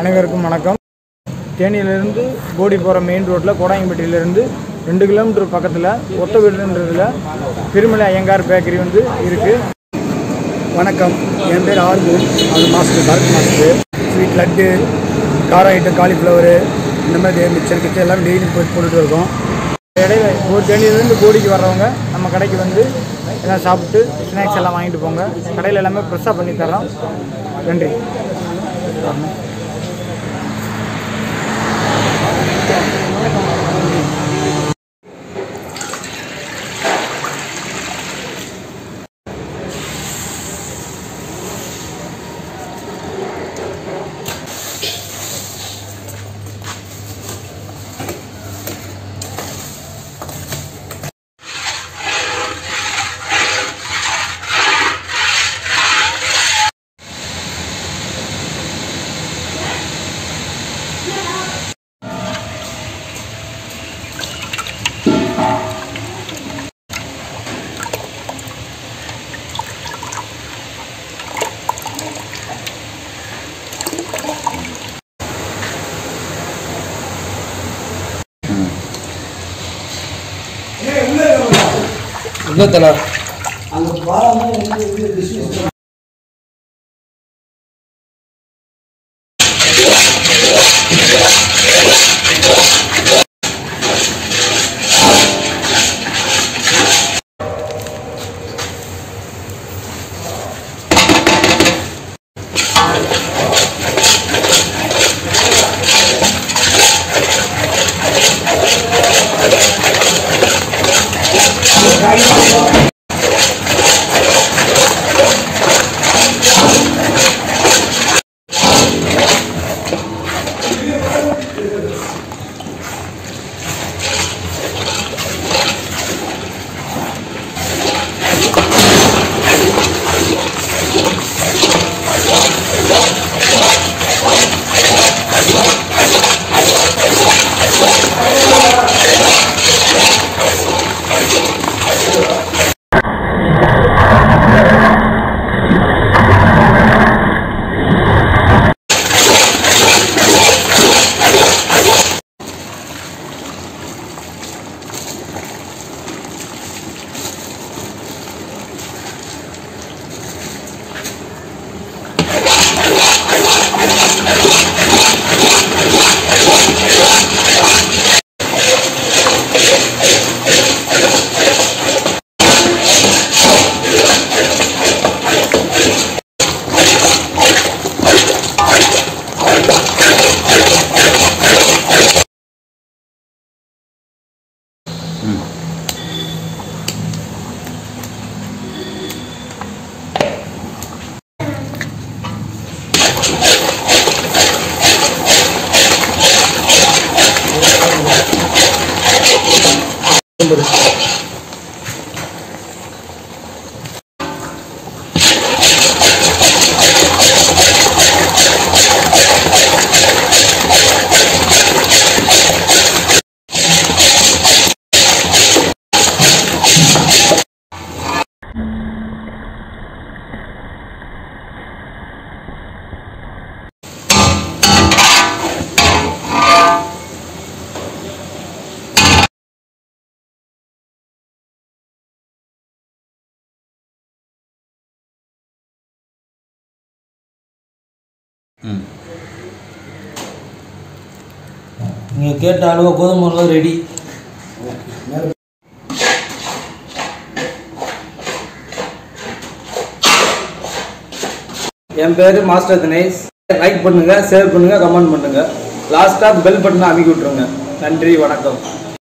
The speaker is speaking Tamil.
அனைவருக்கும் வணக்கம் தேனியிலிருந்து போடி போகிற மெயின் ரோட்டில் கோடாயம்பட்டியிலேருந்து ரெண்டு கிலோமீட்டர் பக்கத்தில் ஒத்த வீடுன்றதில் திருமலை ஐயங்கார் பேக்கரி வந்து இருக்குது வணக்கம் என் பேர் ஆர்கு அது master Bharath master sweet laddu கார ஐட்டம் காலிஃப்ளவரு இந்த மாதிரி மிக்சர் கிச்சர் எல்லாம் டெய்லி போய் போட்டுட்டு இருக்கோம் இடையில ஒரு தேனியிலேருந்து போடிக்கு வர்றவங்க நம்ம கடைக்கு வந்து எல்லாம் சாப்பிட்டு ஸ்நாக்ஸ் எல்லாம் வாங்கிட்டு போங்க கடையில் எல்லாமே ஃப்ரெஷ்ஷாக பண்ணி தர்றோம் நன்றி இன்னத்தலா நீங்கள் கேட்ட அளவு கோதுமை மாவு ரெடி என் பேர் மாஸ்டர் தினேஷ் லைக் பண்ணுங்கள் ஷேர் பண்ணுங்கள் கமெண்ட் பண்ணுங்கள் லாஸ்ட்டாக பெல் பட்டனை அமைக்கி விட்ருங்க நன்றி வணக்கம்